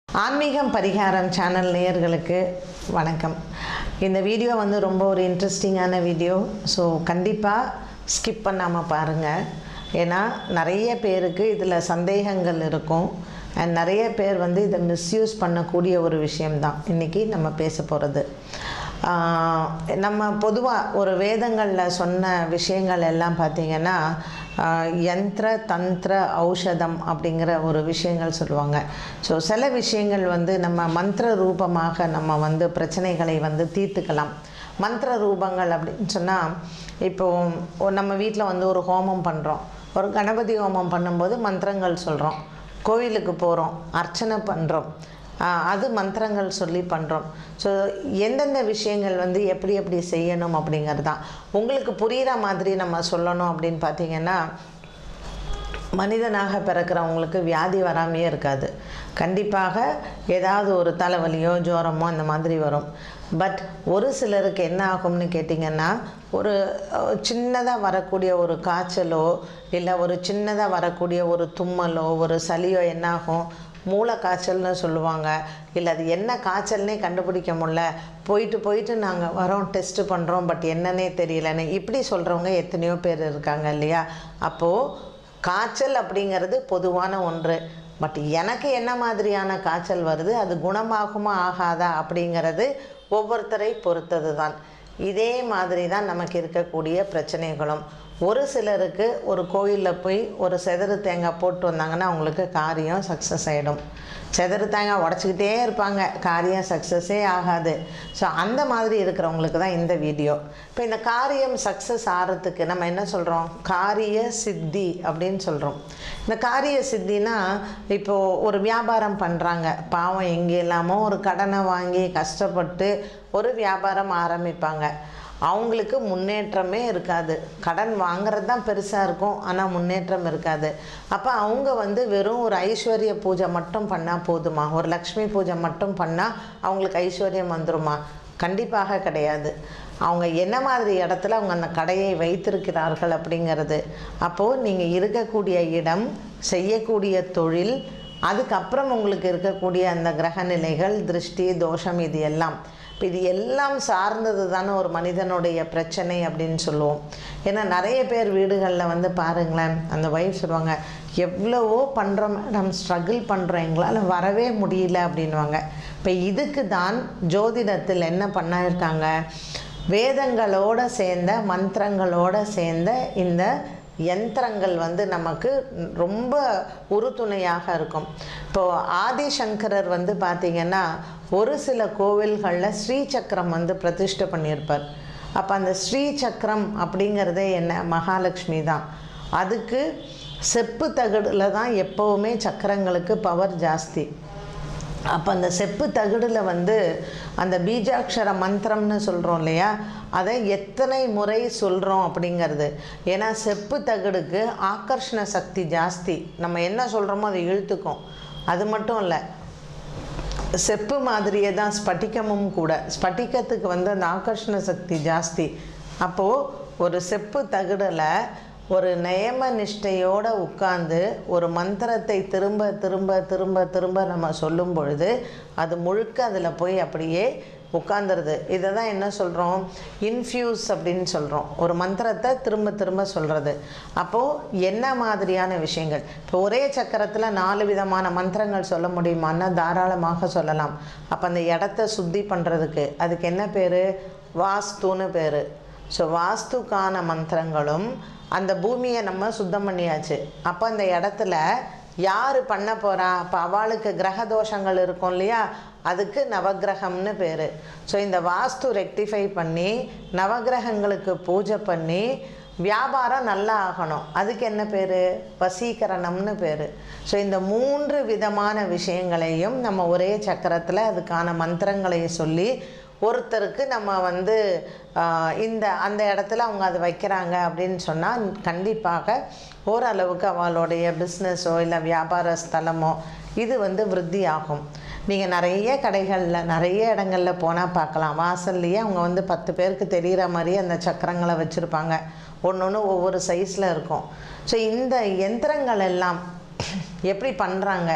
ஆன்மீகம் பரிகாரம் சேனல் நேயர்களுக்கு வணக்கம் இந்த வீடியோ வந்து ரொம்ப ஒரு இன்ட்ரெஸ்டிங்கான வீடியோ ஸோ கண்டிப்பாக ஸ்கிப் பண்ணாமல் பாருங்கள் ஏன்னா நிறைய பேருக்கு இதில் சந்தேகங்கள் இருக்கும் அண்ட் நிறைய பேர் வந்து இதை மிஸ்யூஸ் பண்ணக்கூடிய ஒரு விஷயம்தான் இன்றைக்கி நம்ம பேச போகிறது நம்ம பொதுவாக ஒரு வேதங்களில் சொன்ன விஷயங்கள் எல்லாம் பார்த்திங்கன்னா ஆஹ், யந்திர தந்திர ஔஷதம் அப்படிங்கிற ஒரு விஷயங்கள் சொல்லுவாங்க ஸோ சில விஷயங்கள் வந்து நம்ம மந்திர ரூபமாக நம்ம வந்து பிரச்சனைகளை வந்து தீர்த்துக்கலாம் மந்திர ரூபங்கள் அப்படின்னு சொன்னால் இப்போது நம்ம வீட்டில் வந்து ஒரு ஹோமம் பண்ணுறோம் ஒரு கணபதி ஹோமம் பண்ணும்போது மந்திரங்கள் சொல்கிறோம் கோவிலுக்கு போகிறோம் அர்ச்சனை பண்ணுறோம் ஆஹ் அது மந்திரங்கள் சொல்லி பண்ணுறோம் ஸோ எந்தெந்த விஷயங்கள் வந்து எப்படி எப்படி செய்யணும் அப்படிங்கிறது தான் உங்களுக்கு புரிகிற மாதிரி நம்ம சொல்லணும் அப்படின்னு பார்த்தீங்கன்னா மனிதனாக பிறக்கிறவங்களுக்கு வியாதி வராமையே இருக்காது கண்டிப்பாக ஏதாவது ஒரு தலைவலியோ ஜுரமோ அந்த மாதிரி வரும் பட் ஒரு சிலருக்கு என்ன ஆகும்னு கேட்டிங்கன்னா ஒரு சின்னதாக வரக்கூடிய ஒரு காய்ச்சலோ இல்லை ஒரு சின்னதாக வரக்கூடிய ஒரு தும்மலோ ஒரு சளியோ என்ன ஆகும் மூளை காய்ச்சல்னு சொல்லுவாங்க இல்லை அது என்ன காய்ச்சல்னே கண்டுபிடிக்க முடியல போயிட்டு போயிட்டு நாங்கள் வரோம் டெஸ்ட்டு பண்ணுறோம் பட் என்னன்னே தெரியலன்னு இப்படி சொல்கிறவங்க எத்தனையோ பேர் இருக்காங்க இல்லையா அப்போது காய்ச்சல் அப்படிங்கிறது பொதுவான ஒன்று பட் எனக்கு என்ன மாதிரியான காய்ச்சல் வருது அது குணமாகுமா ஆகாதா அப்படிங்கிறது ஒவ்வொருத்தரை பொறுத்தது தான் இதே மாதிரி தான் நமக்கு இருக்கக்கூடிய பிரச்சனைகளும் ஒரு சிலருக்கு ஒரு கோயிலில் போய் ஒரு செதறு தேங்காய் போட்டு வந்தாங்கன்னா அவங்களுக்கு காரியம் சக்ஸஸ் ஆகிடும் செதறு தேங்காய் உடச்சிக்கிட்டே இருப்பாங்க காரியம் சக்ஸஸே ஆகாது ஸோ அந்த மாதிரி இருக்கிறவங்களுக்கு தான் இந்த வீடியோ இப்போ இந்த காரியம் சக்ஸஸ் ஆகிறதுக்கு நம்ம என்ன சொல்கிறோம் காரிய சித்தி அப்படின்னு சொல்கிறோம் இந்த காரிய சித்தினா இப்போது ஒரு வியாபாரம் பண்ணுறாங்க பாவம் எங்கே இல்லாமோ ஒரு கடனை வாங்கி கஷ்டப்பட்டு ஒரு வியாபாரம் ஆரம்பிப்பாங்க அவங்களுக்கு முன்னேற்றமே இருக்காது கடன் வாங்குறது தான் பெருசாக இருக்கும் ஆனால் முன்னேற்றம் இருக்காது அப்போ அவங்க வந்து வெறும் ஒரு ஐஸ்வர்ய பூஜை மட்டும் பண்ணால் போதுமா ஒரு லக்ஷ்மி பூஜை மட்டும் பண்ணால் அவங்களுக்கு ஐஸ்வர்யம் வந்துருமா கண்டிப்பாக கிடையாது அவங்க என்ன மாதிரி இடத்துல அவங்க அந்த கடையை வைத்திருக்கிறார்கள் அப்படிங்கிறது அப்போது நீங்கள் இருக்கக்கூடிய இடம் செய்யக்கூடிய தொழில் அதுக்கப்புறம் உங்களுக்கு இருக்கக்கூடிய அந்த கிரகநிலைகள் திருஷ்டி தோஷம் இது எல்லாம் இப்போ இது எல்லாம் சார்ந்தது தானே ஒரு மனிதனுடைய பிரச்சனை அப்படின்னு சொல்லுவோம் ஏன்னா நிறைய பேர் வீடுகளில் வந்து பாருங்களேன் அந்த ஒய்ஃப் சொல்லுவாங்க எவ்வளவோ பண்ணுறோம் மேடம் ஸ்ட்ரகிள் பண்ணுறோம் எங்களால் வரவே முடியல அப்படின்வாங்க இப்போ இதுக்கு தான் ஜோதிடத்தில் என்ன பண்ணிருக்காங்க வேதங்களோட சேர்ந்த மந்திரங்களோட சேர்ந்த இந்த யந்திரங்கள் வந்து நமக்கு ரொம்ப உறுதுணையாக இருக்கும் இப்போது ஆதிசங்கரர் வந்து பார்த்திங்கன்னா ஒரு சில கோவில்களில் ஸ்ரீசக்கரம் வந்து பிரதிஷ்டை பண்ணியிருப்பார் அப்போ அந்த ஸ்ரீசக்கரம் அப்படிங்கிறதே என்ன மகாலட்சுமி தான் அதுக்கு செப்பு தகடுல தான் எப்போவுமே சக்கரங்களுக்கு பவர் ஜாஸ்தி அப்போ அந்த செப்பு தகடில் வந்து அந்த பீஜாட்சர மந்திரம்னு சொல்கிறோம் இல்லையா அதை எத்தனை முறை சொல்கிறோம் அப்படிங்கிறது ஏன்னா செப்பு தகடுக்கு ஆக்கர்ஷண சக்தி ஜாஸ்தி நம்ம என்ன சொல்கிறோமோ அதை இழுத்துக்கும் அது மட்டும் இல்லை செப்பு மாதிரியே தான் ஸ்பட்டிகமும் கூட ஸ்பட்டிகத்துக்கு வந்து அந்த ஆகர்ஷண சக்தி ஜாஸ்தி அப்போது ஒரு செப்பு தகடில் ஒரு நியம நிஷ்டையோடு உட்கார்ந்து ஒரு மந்திரத்தை திரும்ப திரும்ப திரும்ப திரும்ப நம்ம சொல்லும் பொழுது அது முழுக்க அதில் போய் அப்படியே உட்காந்துருது இதை தான் என்ன சொல்கிறோம் இன்ஃப்யூஸ் அப்படின்னு சொல்கிறோம் ஒரு மந்திரத்தை திரும்ப திரும்ப சொல்கிறது அப்போது என்ன மாதிரியான விஷயங்கள் இப்போ ஒரே சக்கரத்தில் நாலு விதமான மந்திரங்கள் சொல்ல முடியுமான்னா தாராளமாக சொல்லலாம் அப்போ அந்த இடத்த சுத்தி பண்ணுறதுக்கு அதுக்கு என்ன பேர் வாஸ்துன்னு பேர் ஸோ வாஸ்துக்கான மந்திரங்களும் அந்த பூமியை நம்ம சுத்தம் பண்ணியாச்சு அப்போ அந்த இடத்துல யார் பண்ண போகிறா அப்போ அவளுக்கு கிரக தோஷங்கள் இருக்கும் இல்லையா அதுக்கு நவக்கிரகம்னு பேர் ஸோ இந்த வாஸ்து ரெக்டிஃபை பண்ணி நவக்கிரகங்களுக்கு பூஜை பண்ணி வியாபாரம் நல்லா ஆகணும் அதுக்கு என்ன பேர் வசீகரணம்னு பேர் ஸோ இந்த மூன்று விதமான விஷயங்களையும் நம்ம ஒரே சக்கரத்தில் அதுக்கான மந்திரங்களையும் சொல்லி ஒருத்தருக்கு நம்ம வந்து ஆஹ், இந்த அந்த இடத்துல அவங்க அதை வைக்கிறாங்க அப்படின்னு சொன்னால் கண்டிப்பாக ஓரளவுக்கு அவளுடைய பிஸ்னஸோ இல்லை வியாபார ஸ்தலமோ இது வந்து விருத்தி ஆகும் நீங்கள் நிறைய கடைகளில் நிறைய இடங்களில் போனால் பார்க்கலாம் வாசல்லையே அவங்க வந்து பத்து பேருக்கு தெரிகிற மாதிரி அந்த சக்கரங்களை வச்சுருப்பாங்க ஒன்று ஒன்று ஒவ்வொரு சைஸில் இருக்கும் ஸோ இந்த யந்திரங்கள் எல்லாம் எப்படி பண்ணுறாங்க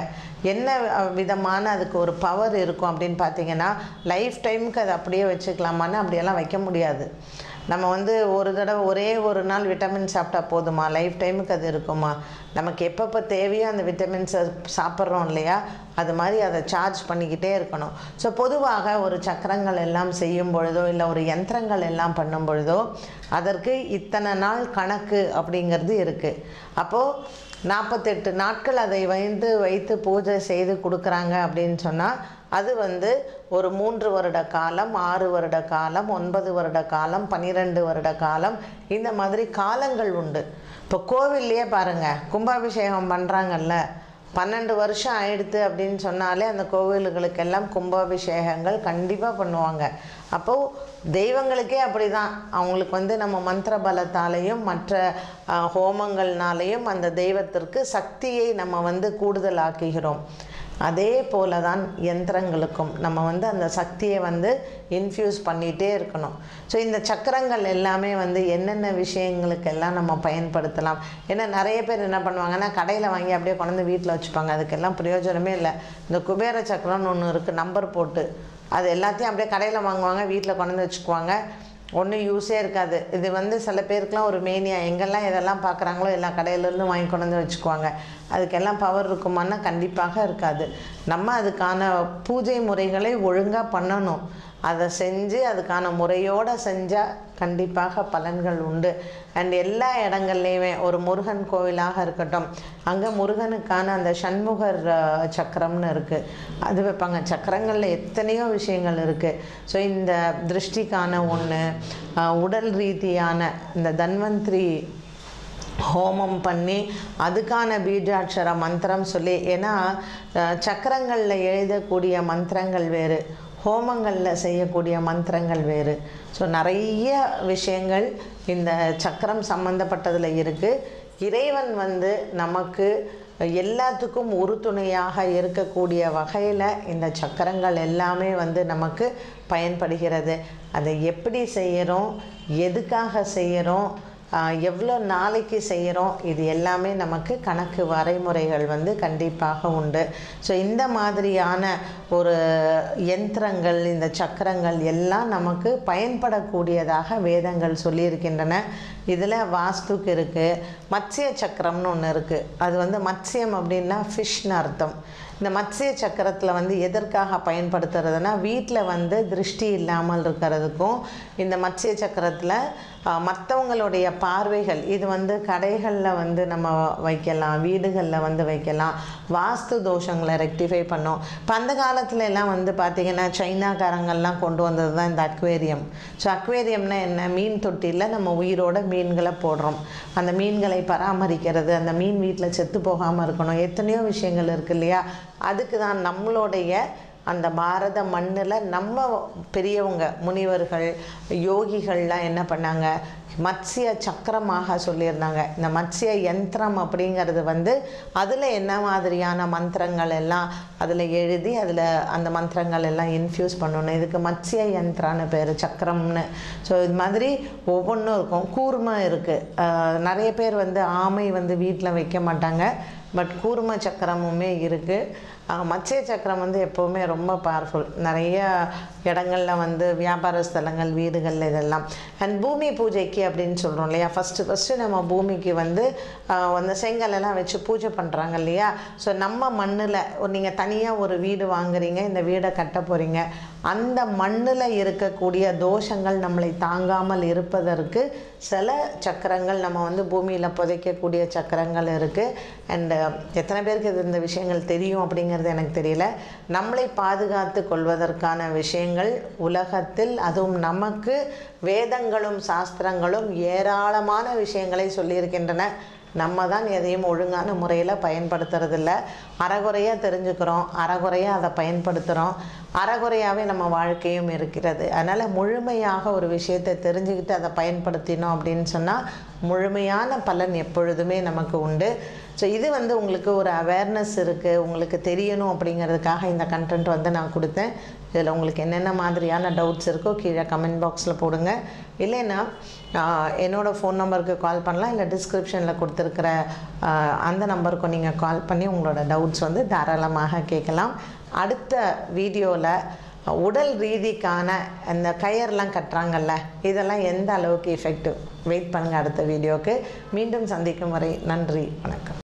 என்ன அஹ், விதமான அதுக்கு ஒரு பவர் இருக்கும் அப்படின்னு பார்த்தீங்கன்னா லைஃப் டைமுக்கு அதை அப்படியே வச்சுக்கலாமான்னு அப்படியெல்லாம் வைக்க முடியாது நம்ம வந்து ஒரு தடவை ஒரே ஒரு நாள் விட்டமின் சாப்பிட்டா போதுமா லைஃப் டைமுக்கு அது இருக்குமா நமக்கு எப்பப்போ தேவையோ அந்த விட்டமின்ஸை சாப்பிட்றோம் இல்லையா அது மாதிரி அதை சார்ஜ் பண்ணிக்கிட்டே இருக்கணும் ஸோ பொதுவாக ஒரு சக்கரங்கள் எல்லாம் செய்யும் பொழுதோ இல்லை ஒரு யந்திரங்கள் எல்லாம் பண்ணும் பொழுதோ அதற்கு இத்தனை நாள் கணக்கு அப்படிங்கிறது இருக்குது அப்போது நாற்பத்தெட்டு நாட்கள் அதை வைத்து வைத்து பூஜை செய்து கொடுக்குறாங்க அப்படின்னு சொன்னால் அது வந்து ஒரு மூன்று வருட காலம் ஆறு வருட காலம் ஒன்பது வருட காலம் பன்னிரெண்டு வருட காலம் இந்த மாதிரி காலங்கள் உண்டு இப்போ கோவில்லையே பாருங்கள் கும்பாபிஷேகம் பண்ணுறாங்கல்ல பன்னெண்டு வருஷம் ஆயிடுத்து அப்படின்னு சொன்னாலே அந்த கோவில்களுக்கெல்லாம் கும்பாபிஷேகங்கள் கண்டிப்பாக பண்ணுவாங்க அப்போது தெய்வங்களுக்கே அப்படி தான் அவங்களுக்கு வந்து நம்ம மந்திர பலத்தாலேயும் மற்ற அஹ், ஹோமங்கள்னாலேயும் அந்த தெய்வத்திற்கு சக்தியை நம்ம வந்து கூடுதலாக்குகிறோம் அதே போல தான் யந்திரங்களுக்கும் நம்ம வந்து அந்த சக்தியை வந்து இன்ஃப்யூஸ் பண்ணிகிட்டே இருக்கணும் ஸோ இந்த சக்கரங்கள் எல்லாமே வந்து என்னென்ன விஷயங்களுக்கெல்லாம் நம்ம பயன்படுத்தலாம் ஏன்னா நிறைய பேர் என்ன பண்ணுவாங்கன்னா கடையில் வாங்கி அப்படியே கொண்டு வீட்டில் வச்சுப்பாங்க அதுக்கெல்லாம் பிரயோஜனமே இல்லை இந்த குபேர சக்கரம்னு ஒன்று இருக்குது நம்பர் போட்டு அது எல்லாத்தையும் அப்படியே கடையில் வாங்குவாங்க வீட்டில் கொண்டு வந்து வச்சுக்குவாங்க ஒன்றும் யூஸே இருக்காது இது வந்து சில பேருக்குலாம் ஒரு மேனியா எங்கெல்லாம் இதெல்லாம் பார்க்குறாங்களோ எல்லா கடையிலேருந்து வாங்கி கொண்டு வந்து வச்சுக்குவாங்க அதுக்கெல்லாம் பவர் இருக்குமான்னா கண்டிப்பாக இருக்காது நம்ம அதுக்கான பூஜை முறைகளை ஒழுங்காக பண்ணணும் அதை செஞ்சு அதுக்கான முறையோடு செஞ்சால் கண்டிப்பாக பலன்கள் உண்டு அண்ட் எல்லா இடங்கள்லையுமே ஒரு முருகன் கோவிலாக இருக்கட்டும் அங்கே முருகனுக்கான அந்த சண்முகர் அஹ், சக்கரம்னு இருக்குது அது வைப்பாங்க சக்கரங்களில் எத்தனையோ விஷயங்கள் இருக்குது ஸோ இந்த திருஷ்டிக்கான ஒன்று உடல் ரீதியான இந்த தன்வந்திரி ஹோமம் பண்ணி அதுக்கான பீஜாட்சர மந்திரம் சொல்லி ஏன்னா அஹ், சக்கரங்களில் எழுதக்கூடிய மந்திரங்கள் வேறு ஹோமங்களில் செய்யக்கூடிய மந்திரங்கள் வேறு ஸோ நிறைய விஷயங்கள் இந்த சக்கரம் சம்மந்தப்பட்டதில் இருக்குது இறைவன் வந்து நமக்கு எல்லாத்துக்கும் உறுதுணையாக இருக்கக்கூடிய வகையில் இந்த சக்கரங்கள் எல்லாமே வந்து நமக்கு பயன்படுகிறது அதை எப்படி செய்கிறோம் எதுக்காக செய்கிறோம் ஆஹ் எவ்வளோ நாளைக்கு செய்கிறோம் இது எல்லாமே நமக்கு கணக்கு வரைமுறைகள் வந்து கண்டிப்பாக உண்டு ஸோ இந்த மாதிரியான ஒரு யந்திரங்கள் இந்த சக்கரங்கள் எல்லாம் நமக்கு பயன்படக்கூடியதாக வேதங்கள் சொல்லியிருக்கின்றன இதில் வாஸ்துக்கு இருக்குது மத்ஸ்ய சக்கரம்னு ஒன்று இருக்குது அது வந்து மத்ஸ்யம் அப்படின்னா ஃபிஷ்னு அர்த்தம் இந்த மத்ஸ்ய சக்கரத்தில் வந்து எதற்காக பயன்படுத்துறதுனா வீட்டில் வந்து திருஷ்டி இல்லாமல் இருக்கிறதுக்கும் இந்த மத்ஸ்ய சக்கரத்தில் மற்றவங்களுடைய பார்வைகள் இது வந்து கடைகளில் வந்து நம்ம வைக்கலாம் வீடுகளில் வந்து வைக்கலாம் வாஸ்து தோஷங்களை ரெக்டிஃபை பண்ணோம் இப்போ அந்த காலத்துல எல்லாம் வந்து பார்த்திங்கன்னா சைனாக்காரங்கள்லாம் கொண்டு வந்தது தான் இந்த அக்வேரியம் ஸோ அக்வேரியம்னா என்ன மீன் தொட்டியில் நம்ம உயிரோட மீன்களை போடுறோம் அந்த மீன்களை பராமரிக்கிறது அந்த மீன் வீட்டில் செத்து போகாமல் இருக்கணும் எத்தனையோ விஷயங்கள் இருக்கு இல்லையா அதுக்கு தான் நம்மளுடைய அந்த பாரத மண்ணில் நம்ம பெரியவங்க முனிவர்கள் யோகிகள்லாம் என்ன பண்ணாங்க மத்ஸ்ய சக்கரமாக சொல்லியிருந்தாங்க இந்த மத்ஸ்ய யந்திரம் அப்படிங்கிறது வந்து அதில் என்ன மாதிரியான மந்திரங்கள் எல்லாம் அதில் எழுதி அதில் அந்த மந்திரங்கள் எல்லாம் இன்ஃப்யூஸ் பண்ணணும் இதுக்கு மத்ஸ்ய யந்திரான்னு பேர் சக்கரம்னு ஸோ இது மாதிரி ஒவ்வொன்றும் இருக்கும் கூர்மை இருக்குது நிறைய பேர் வந்து ஆமை வந்து வீட்டில் வைக்க மாட்டாங்க பட் கூர்ம சக்கரமுமே இருக்குது மத்ஸ்ய சக்கரம் வந்து எப்போவுமே ரொம்ப பவர்ஃபுல் நிறைய இடங்களில் வந்து வியாபார ஸ்தலங்கள் வீடுகளில் இதெல்லாம் அண்ட் பூமி பூஜைக்கு அப்படின்னு சொல்கிறோம் இல்லையா ஃபஸ்ட்டு ஃபஸ்ட்டு நம்ம பூமிக்கு வந்து ஆஹ், அந்த செங்கல் எல்லாம் வச்சு பூஜை பண்ணுறாங்க இல்லையா ஸோ நம்ம மண்ணில் நீங்கள் தனியாக ஒரு வீடு வாங்குறீங்க இந்த வீடை கட்ட போகிறீங்க அந்த மண்ணில் இருக்கக்கூடிய தோஷங்கள் நம்மளை தாங்காமல் இருப்பதற்கு சில சக்கரங்கள் நம்ம வந்து பூமியில் புதைக்கக்கூடிய சக்கரங்கள் இருக்குது அண்டு எத்தனை பேருக்கு இது இந்த விஷயங்கள் தெரியும் அப்படிங்கிறது எனக்கு தெரியல நம்மளை பாதுகாத்து கொள்வதற்கான விஷயங்கள் உலகத்தில் அதுவும் நமக்கு வேதங்களும் சாஸ்திரங்களும் ஏராளமான விஷயங்களை சொல்லியிருக்கின்றன நம்ம தான் எதையும் ஒழுங்கான முறையில் பயன்படுத்துறதில்ல அறகுறையாக தெரிஞ்சுக்கிறோம் அறகுறையாக அதை பயன்படுத்துகிறோம் அறகுறையாகவே நம்ம வாழ்க்கையும் இருக்கிறது அதனால் முழுமையாக ஒரு விஷயத்தை தெரிஞ்சுக்கிட்டு அதை பயன்படுத்தினோம் அப்படின்னு சொன்னால் முழுமையான பலன் எப்பொழுதுமே நமக்கு உண்டு ஸோ இது வந்து உங்களுக்கு ஒரு அவேர்னஸ் இருக்குது உங்களுக்கு தெரியணும் அப்படிங்கிறதுக்காக இந்த கண்டென்ட் வந்து நான் கொடுத்தேன் இதில் உங்களுக்கு என்னென்ன மாதிரியான டவுட்ஸ் இருக்கோ கீழே கமெண்ட் பாக்ஸில் போடுங்க இல்லைன்னா ஆஹ், என்னோட ஃபோன் நம்பருக்கு கால் பண்ணலாம் இல்லை டிஸ்கிரிப்ஷனில் கொடுத்துருக்கிற ஆஹ், அந்த நம்பருக்கும் நீங்கள் கால் பண்ணி உங்களோட டவுட்ஸ் வந்து தாராளமாக கேட்கலாம் அடுத்த வீடியோவில் உடல் ரீதிக்கான அந்த கயர்லாம் கட்டுறாங்கல்ல இதெல்லாம் எந்த அளவுக்கு எஃபெக்டிவ் வெயிட் பண்ணுங்கள் அடுத்த வீடியோவுக்கு மீண்டும் சந்திக்கும் வரை நன்றி வணக்கம்